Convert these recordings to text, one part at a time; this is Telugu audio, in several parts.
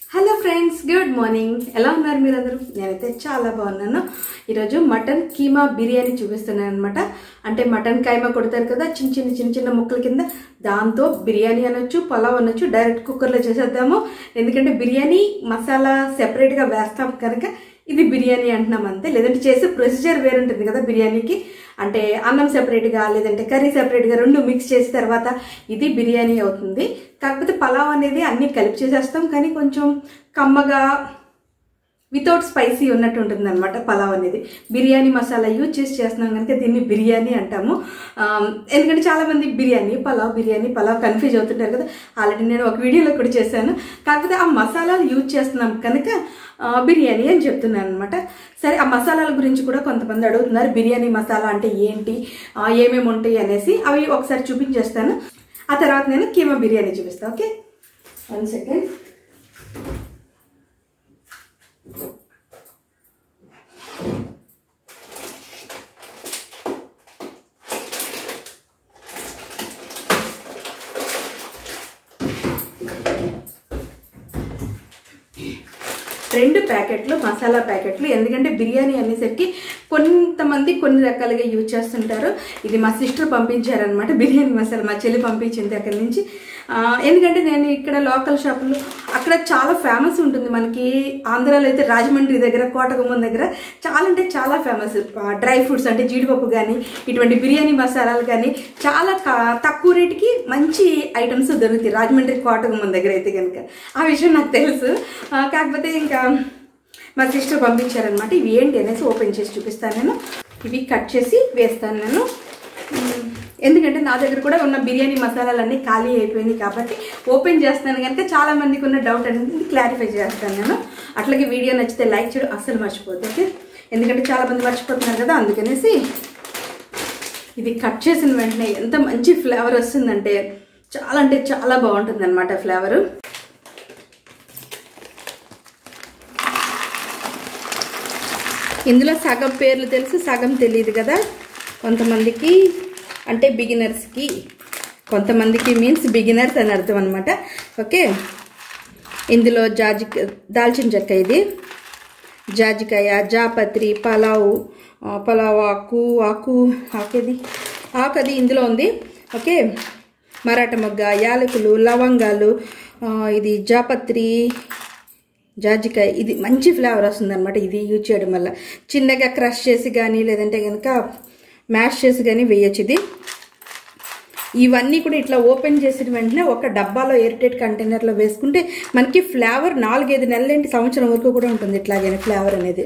హలో ఫ్రెండ్స్ గుడ్ మార్నింగ్ ఎలా ఉన్నారు మీరందరూ నేనైతే చాలా బాగున్నాను ఈరోజు మటన్ కీమా బిర్యానీ చూపిస్తున్నాను అనమాట అంటే మటన్ కైమా కొడతారు కదా చిన్న చిన్న చిన్న చిన్న ముక్కల కింద దాంతో బిర్యానీ అనొచ్చు పలావ్ అనొచ్చు డైరెక్ట్ కుక్కర్లో చేసేద్దాము ఎందుకంటే బిర్యానీ మసాలా సెపరేట్గా వేస్తాం కనుక ఇది బిర్యానీ అంటున్నాం అంతే లేదంటే చేసే ప్రొసీజర్ వేరు ఉంటుంది కదా బిర్యానీకి అంటే అన్నం సెపరేట్గా లేదంటే కర్రీ సెపరేట్గా రెండు మిక్స్ చేసిన తర్వాత ఇది బిర్యానీ అవుతుంది కాకపోతే పలావ్ అనేది అన్నీ కలిపి చేసేస్తాం కానీ కొంచెం కమ్మగా వితౌట్ స్పైసీ ఉన్నట్టు ఉంటుంది అనమాట పలావ్ అనేది బిర్యానీ మసాలా యూజ్ చేసి చేస్తున్నాం కనుక దీన్ని బిర్యానీ అంటాము ఆమ్, ఎందుకంటే చాలామంది బిర్యానీ పలావ్ బిర్యానీ పలావ్ కన్ఫ్యూజ్ అవుతుంటారు కదా ఆల్రెడీ నేను ఒక వీడియోలో కూడా చేశాను కాకపోతే ఆ మసాలాలు యూజ్ చేస్తున్నాం కనుక ఆ, బిర్యానీ అని చెప్తున్నాను అనమాట సరే ఆ మసాలాల గురించి కూడా కొంతమంది అడుగుతున్నారు బిర్యానీ మసాలా అంటే ఏంటి ఆ, ఏమేమి ఉంటాయి అనేసి అవి ఒకసారి చూపించేస్తాను ఆ తర్వాత నేను కీమా బిర్యానీ చూపిస్తాను ఓకే వన్ సెకండ్ రెండు ప్యాకెట్లు మసాలా ప్యాకెట్లు ఎందుకంటే బిర్యానీ అనేసరికి కొంతమంది కొన్ని రకాలుగా యూజ్ చేస్తుంటారు ఇది మా సిస్టర్ పంపించారనమాట బిర్యానీ మసాలా మా చెల్లి పంపించింది అక్కడి నుంచి ఆ, ఎందుకంటే నేను ఇక్కడ లోకల్ షాపులు అక్కడ చాలా ఫేమస్ ఉంటుంది మనకి ఆంధ్రాలో అయితే రాజమండ్రి దగ్గర కోటగుమ్మం దగ్గర చాలా అంటే చాలా ఫేమస్ డ్రై ఫ్రూట్స్ అంటే జీడిపప్పు కానీ ఇటువంటి బిర్యానీ మసాలాలు కానీ చాలా క- తక్కువ రేటుకి మంచి ఐటమ్స్ దొరుకుతాయి రాజమండ్రి కోటగుమ్మం దగ్గర అయితే కనుక ఆ విషయం నాకు తెలుసు ఆ, కాకపోతే ఇంకా మా సిస్టర్ పంపించారనమాట ఇవి ఏంటి అనేసి ఓపెన్ చేసి చూపిస్తాను నేను ఇవి కట్ చేసి వేస్తాను నేను మ్, ఎందుకంటే నా దగ్గర కూడా ఉన్న బిర్యానీ మసాలాలన్నీ ఖాళీ అయిపోయింది కాబట్టి ఓపెన్ చేస్తాను కనుక చాలా మందికి ఉన్న డౌట్ అనేది క్లారిఫై చేస్తాను నేను అట్లాగే వీడియో నచ్చితే లైక్ చేయడం అస్సలు మర్చిపోద్దు ఓకే ఎందుకంటే చాలా మంది మర్చిపోతున్నారు కదా అందుకనేసి ఇది కట్ చేసిన వెంటనే ఎంత మంచి ఫ్లేవర్ వస్తుందంటే చాలా అంటే చాలా బాగుంటుంది అనమాట ఫ్లేవరు ఇందులో సగం పేర్లు తెలుసు సగం తెలియదు కదా కొంతమందికి అంటే బిగినర్స్కి కొంతమందికి మీన్స్ బిగినర్స్ అని అర్థం అనమాట ఓకే ఇందులో జాజిక దాల్చిన చెక్క ఇది జాజికాయ జాపత్రి పలావు ఆ, పలావ్ ఆకు ఆకు ఆకేది ఆకది ఇందులో ఉంది ఓకే మరాఠ మొగ్గ యాలకులు లవంగాలు ఆ, ఇది జాపత్రి జాజికాయ ఇది మంచి ఫ్లేవర్ వస్తుంది అనమాట ఇది యూజ్ చేయడం వల్ల చిన్నగా క్రష్ చేసి కానీ లేదంటే కనుక మ్యాష్ చేసి కానీ వేయచ్చు ఇది ఇవన్నీ కూడా ఇట్లా ఓపెన్ చేసిన వెంటనే ఒక డబ్బాలో ఎయిర్టైట్ కంటైనర్లో వేసుకుంటే మనకి ఫ్లేవర్ నాలుగైదు నెలలేంటి సంవత్సరం వరకు కూడా ఉంటుంది ఇట్లాగే ఫ్లేవర్ అనేది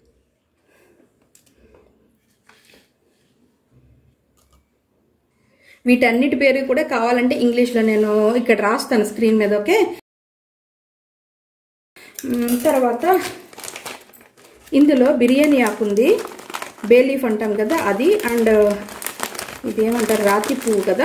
వీటన్నిటి పేరు కూడా కావాలంటే ఇంగ్లీష్లో నేను ఇక్కడ రాస్తాను స్క్రీన్ మీద ఓకే మ్, తర్వాత ఇందులో బిర్యానీ ఆకు ఉంది బే లీఫ్ అంటాం కదా అది అండ్ ఇదేమంటారు రాతి పువ్వు కదా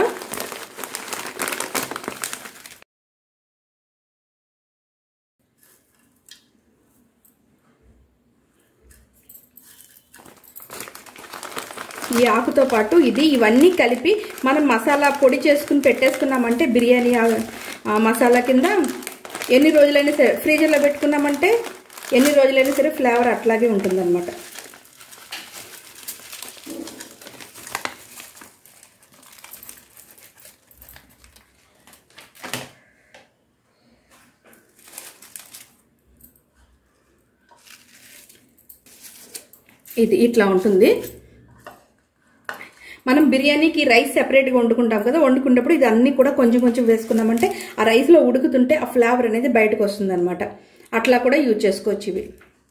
ఈ ఆకుతో పాటు ఇది ఇవన్నీ కలిపి మనం మసాలా పొడి చేసుకుని పెట్టేసుకున్నామంటే బిర్యానీ ఆ- ఆ మసాలా కింద ఎన్ని రోజులైనా సరే ఫ్రీజర్లో పెట్టుకున్నామంటే ఎన్ని రోజులైనా సరే ఫ్లేవర్ అట్లాగే ఉంటుందన్నమాట ఇది ఇట్లా ఉంటుంది మనం బిర్యానీకి రైస్ సెపరేట్గా వండుకుంటాం కదా వండుకున్నప్పుడు ఇది అన్ని కూడా కొంచెం కొంచెం వేసుకున్నామంటే ఆ రైస్లో ఉడుకుతుంటే ఆ ఫ్లేవర్ అనేది బయటకు వస్తుంది అనమాట అట్లా కూడా యూజ్ చేసుకోవచ్చు ఇవి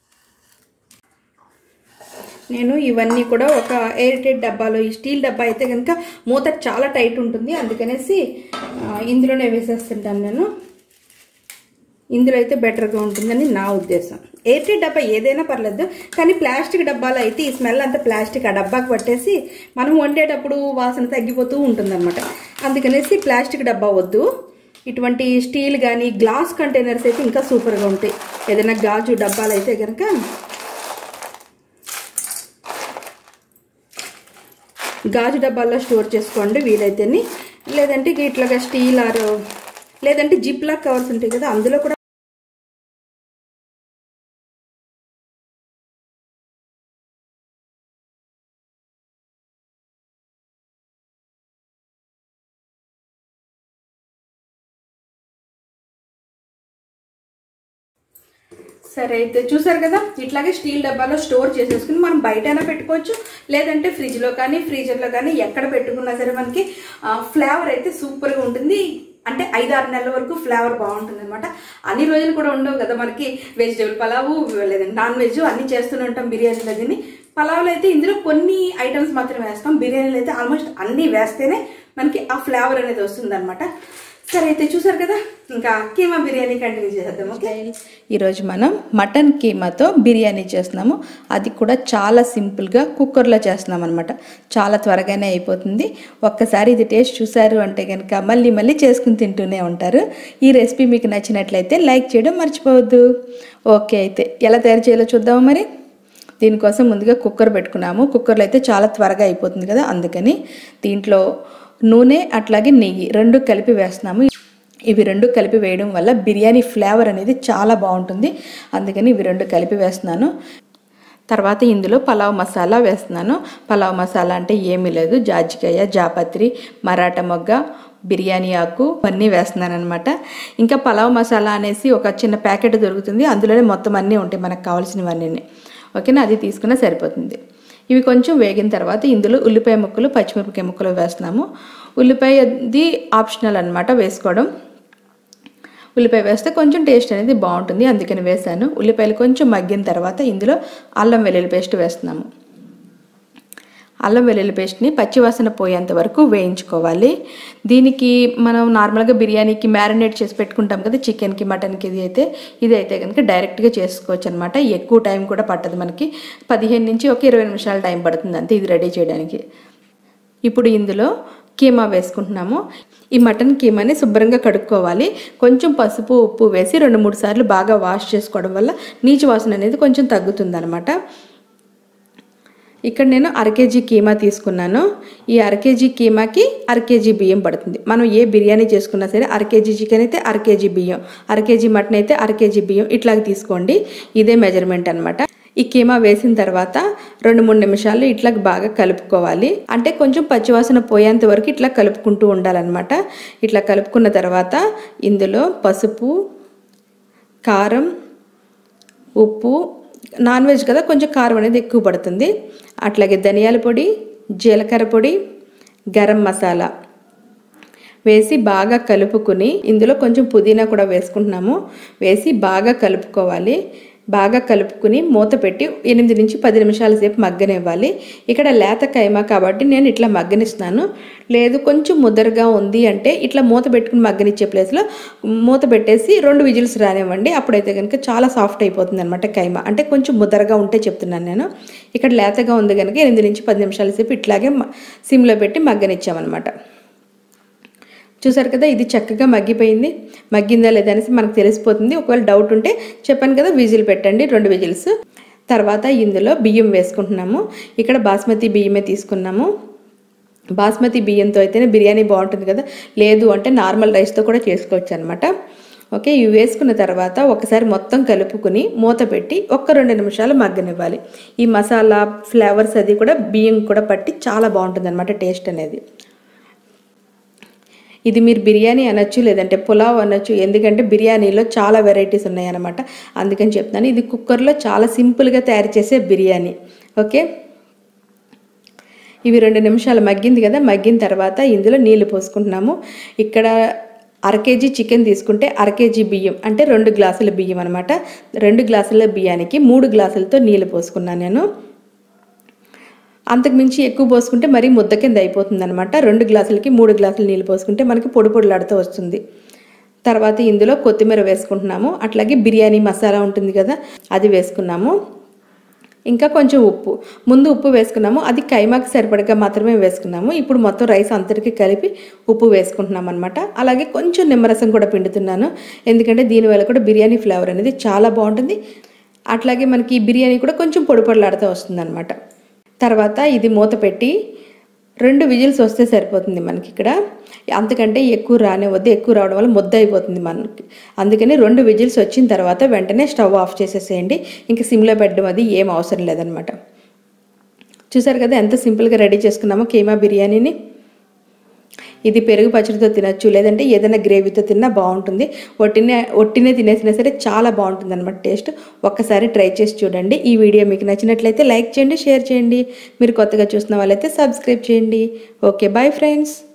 నేను ఇవన్నీ కూడా ఒక ఎయిర్ టైట్ డబ్బాలో ఈ స్టీల్ డబ్బా అయితే కనుక మూత చాలా టైట్ ఉంటుంది అందుకనేసి ఆ, ఇందులోనే వేసేస్తుంటాను నేను ఇందులో అయితే బెటర్గా ఉంటుందని నా ఉద్దేశం ఎయిర్ టైట్ డబ్బా ఏదైనా పర్లేదు కానీ ప్లాస్టిక్ డబ్బాలో అయితే ఈ స్మెల్ అంతా ప్లాస్టిక్ ఆ డబ్బాకి పట్టేసి మనం వండేటప్పుడు వాసన తగ్గిపోతూ ఉంటుందన్నమాట అందుకనేసి ప్లాస్టిక్ డబ్బా వద్దు ఇటువంటి స్టీల్ కానీ గ్లాస్ కంటైనర్స్ అయితే ఇంకా సూపర్గా ఉంటాయి ఏదైనా గాజు డబ్బాలు అయితే కనుక గాజు డబ్బాల్లో స్టోర్ చేసుకోండి వీలైతేని లేదంటే ఇట్లాగా స్టీల్ ఆర్ లేదంటే జిప్ లాక్ కవర్స్ ఉంటాయి కదా అందులో కూడా సరే అయితే చూసారు కదా ఇట్లాగే స్టీల్ డబ్బాలో స్టోర్ చేసేసుకుని మనం బయటైనా పెట్టుకోవచ్చు లేదంటే ఫ్రిడ్జ్లో కానీ ఫ్రీజర్లో కానీ ఎక్కడ పెట్టుకున్నా సరే మనకి ఫ్లేవర్ అయితే సూపర్గా ఉంటుంది అంటే ఐదు ఆరు నెలల వరకు ఫ్లేవర్ బాగుంటుంది అనమాట అన్ని రోజులు కూడా ఉండవు కదా మనకి వెజిటేబుల్ పలావు లేదంటే నాన్ వెజ్ అన్ని చేస్తూనే ఉంటాం బిర్యానీలు అదిని పలావులు అయితే ఇందులో కొన్ని ఐటమ్స్ మాత్రమే వేస్తాం బిర్యానీలు అయితే ఆల్మోస్ట్ అన్నీ వేస్తేనే మనకి ఆ ఫ్లేవర్ అనేది వస్తుంది సరే అయితే చూసారు కదా ఇంకా కీమా బిర్యానీ కంటిన్యూ చేసేద్దాం ఓకే ఈరోజు మనం మటన్ కీమాతో బిర్యానీ చేస్తున్నాము అది కూడా చాలా సింపుల్గా కుక్కర్లో చేస్తున్నాం అనమాట చాలా త్వరగానే అయిపోతుంది ఒక్కసారి ఇది టేస్ట్ చూసారు అంటే కనుక మళ్ళీ మళ్ళీ చేసుకుని తింటూనే ఉంటారు ఈ రెసిపీ మీకు నచ్చినట్లయితే లైక్ చేయడం మర్చిపోవద్దు ఓకే అయితే ఎలా తయారు చేయాలో చూద్దాము మరి దీనికోసం ముందుగా కుక్కర్ పెట్టుకున్నాము కుక్కర్లో అయితే చాలా త్వరగా అయిపోతుంది కదా అందుకని దీంట్లో నూనె అట్లాగే నెయ్యి రెండు కలిపి వేస్తున్నాము ఇవి రెండు కలిపి వేయడం వల్ల బిర్యానీ ఫ్లేవర్ అనేది చాలా బాగుంటుంది అందుకని ఇవి రెండు కలిపి వేస్తున్నాను తర్వాత ఇందులో పలావ్ మసాలా వేస్తున్నాను పలావ్ మసాలా అంటే ఏమీ లేదు జాజికాయ జాపత్రి మరాఠా మొగ్గ బిర్యానీ ఆకు అన్నీ వేస్తున్నాను అనమాట ఇంకా పలావ్ మసాలా అనేసి ఒక చిన్న ప్యాకెట్ దొరుకుతుంది అందులోనే మొత్తం అన్నీ ఉంటాయి మనకు కావాల్సినవన్నీ ఓకేనా అది తీసుకున్నా సరిపోతుంది ఇవి కొంచెం వేగిన తర్వాత ఇందులో ఉల్లిపాయ ముక్కలు పచ్చిమిరపకాయ ముక్కలు వేస్తున్నాము ఉల్లిపాయ అది ఆప్షనల్ అనమాట వేసుకోవడం ఉల్లిపాయ వేస్తే కొంచెం టేస్ట్ అనేది బాగుంటుంది అందుకని వేసాను ఉల్లిపాయలు కొంచెం మగ్గిన తర్వాత ఇందులో అల్లం వెల్లుల్లి పేస్ట్ వేస్తున్నాము అల్లం వెల్లుల్లి పేస్ట్ని పచ్చివాసన పోయేంత వరకు వేయించుకోవాలి దీనికి మనం నార్మల్గా బిర్యానీకి మ్యారినేట్ చేసి పెట్టుకుంటాం కదా చికెన్కి మటన్కి ఇది అయితే ఇది అయితే కనుక డైరెక్ట్గా చేసుకోవచ్చు అనమాట ఎక్కువ టైం కూడా పట్టదు మనకి పదిహేను నుంచి ఒక ఇరవై నిమిషాల టైం పడుతుంది అంతే ఇది రెడీ చేయడానికి ఇప్పుడు ఇందులో కీమా వేసుకుంటున్నాము ఈ మటన్ కీమాని శుభ్రంగా కడుక్కోవాలి కొంచెం పసుపు ఉప్పు వేసి రెండు మూడు సార్లు బాగా వాష్ చేసుకోవడం వల్ల నీచు వాసన అనేది కొంచెం తగ్గుతుంది అనమాట ఇక్కడ నేను అర కేజీ కీమా తీసుకున్నాను ఈ అర కేజీ కీమాకి అర కేజీ బియ్యం పడుతుంది మనం ఏ బిర్యానీ చేసుకున్నా సరే అర కేజీ చికెన్ అయితే అర కేజీ బియ్యం అర కేజీ మటన్ అయితే అర కేజీ బియ్యం ఇట్లాగ తీసుకోండి ఇదే మెజర్మెంట్ అనమాట ఈ కీమా వేసిన తర్వాత రెండు మూడు నిమిషాలు ఇట్లా బాగా కలుపుకోవాలి అంటే కొంచెం పచ్చివాసన పోయేంత వరకు ఇట్లా కలుపుకుంటూ ఉండాలన్నమాట ఇట్లా కలుపుకున్న తర్వాత ఇందులో పసుపు కారం ఉప్పు నాన్ వెజ్ కదా కొంచెం కారం అనేది ఎక్కువ పడుతుంది అట్లాగే ధనియాల పొడి జీలకర్ర పొడి గరం మసాలా వేసి బాగా కలుపుకుని ఇందులో కొంచెం పుదీనా కూడా వేసుకుంటున్నాము వేసి బాగా కలుపుకోవాలి బాగా కలుపుకుని మూత పెట్టి ఎనిమిది నుంచి పది నిమిషాల సేపు మగ్గనివ్వాలి ఇక్కడ లేత కైమా కాబట్టి నేను ఇట్లా మగ్గనిస్తున్నాను లేదు కొంచెం ముద్దరగా ఉంది అంటే ఇట్లా మూత పెట్టుకుని మగ్గనిచ్చే ప్లేస్లో మూత పెట్టేసి రెండు విజిల్స్ రానివ్వండి అప్పుడైతే కనుక చాలా సాఫ్ట్ అయిపోతుంది అనమాట కైమా అంటే కొంచెం ముద్దరగా ఉంటే చెప్తున్నాను నేను ఇక్కడ లేతగా ఉంది కనుక ఎనిమిది నుంచి పది నిమిషాల సేపు ఇట్లాగే సిమ్లో పెట్టి మగ్గనిచ్చామన్నమాట చూసారు కదా ఇది చక్కగా మగ్గిపోయింది మగ్గిందా లేదా అనేసి మనకు తెలిసిపోతుంది ఒకవేళ డౌట్ ఉంటే చెప్పాను కదా విజిల్ పెట్టండి రెండు విజిల్స్ తర్వాత ఇందులో బియ్యం వేసుకుంటున్నాము ఇక్కడ బాస్మతి బియ్యమే తీసుకున్నాము బాస్మతి బియ్యంతో అయితేనే బిర్యానీ బాగుంటుంది కదా లేదు అంటే నార్మల్ రైస్తో కూడా చేసుకోవచ్చు అనమాట ఓకే ఇవి వేసుకున్న తర్వాత ఒకసారి మొత్తం కలుపుకుని మూత పెట్టి ఒక్క రెండు నిమిషాలు మగ్గనివ్వాలి ఈ మసాలా ఫ్లేవర్స్ అది కూడా బియ్యం కూడా పట్టి చాలా బాగుంటుంది అనమాట టేస్ట్ అనేది ఇది మీరు బిర్యానీ అనొచ్చు లేదంటే పులావ్ అనొచ్చు ఎందుకంటే బిర్యానీలో చాలా వెరైటీస్ ఉన్నాయన్నమాట అందుకని చెప్తాను ఇది కుక్కర్లో చాలా సింపుల్గా తయారు చేసే బిర్యానీ ఓకే ఇవి రెండు నిమిషాలు మగ్గింది కదా మగ్గిన తర్వాత ఇందులో నీళ్లు పోసుకుంటున్నాము ఇక్కడ అర కేజీ చికెన్ తీసుకుంటే అర కేజీ బియ్యం అంటే రెండు గ్లాసుల బియ్యం అనమాట రెండు గ్లాసుల బియ్యానికి మూడు గ్లాసులతో నీళ్లు పోసుకున్నాను నేను అంతకు మించి ఎక్కువ పోసుకుంటే మరీ ముద్ద కింద అయిపోతుంది అనమాట రెండు గ్లాసులకి మూడు గ్లాసులు నీళ్ళు పోసుకుంటే మనకి పొడి పొడిలాడుతూ వస్తుంది తర్వాత ఇందులో కొత్తిమీర వేసుకుంటున్నాము అట్లాగే బిర్యానీ మసాలా ఉంటుంది కదా అది వేసుకున్నాము ఇంకా కొంచెం ఉప్పు ముందు ఉప్పు వేసుకున్నాము అది కైమాకి సరిపడగా మాత్రమే వేసుకున్నాము ఇప్పుడు మొత్తం రైస్ అంతటికి కలిపి ఉప్పు వేసుకుంటున్నాం అనమాట అలాగే కొంచెం నిమ్మరసం కూడా పిండుతున్నాను ఎందుకంటే దీనివల్ల కూడా బిర్యానీ ఫ్లేవర్ అనేది చాలా బాగుంటుంది అట్లాగే మనకి ఈ బిర్యానీ కూడా కొంచెం పొడి పొడిలాడుతూ వస్తుంది అనమాట తర్వాత ఇది మూత పెట్టి రెండు విజిల్స్ వస్తే సరిపోతుంది మనకి ఇక్కడ అంతకంటే ఎక్కువ రానివ్వద్దు ఎక్కువ రావడం వల్ల ముద్ద అయిపోతుంది మనకి అందుకని రెండు విజిల్స్ వచ్చిన తర్వాత వెంటనే స్టవ్ ఆఫ్ చేసేసేయండి ఇంకా సిమ్లో పెట్టడం అది ఏం అవసరం లేదనమాట చూసారు కదా ఎంత సింపుల్గా రెడీ చేసుకున్నామో కీమా బిర్యానీని ఇది పెరుగు పచ్చడితో తినచ్చు లేదంటే ఏదైనా గ్రేవీతో తిన్నా బాగుంటుంది ఒట్టినే ఒట్టినే తినేసినా సరే చాలా బాగుంటుంది అనమాట టేస్ట్ ఒక్కసారి ట్రై చేసి చూడండి ఈ వీడియో మీకు నచ్చినట్లయితే లైక్ చేయండి షేర్ చేయండి మీరు కొత్తగా చూసిన వాళ్ళైతే సబ్స్క్రైబ్ చేయండి ఓకే బాయ్ ఫ్రెండ్స్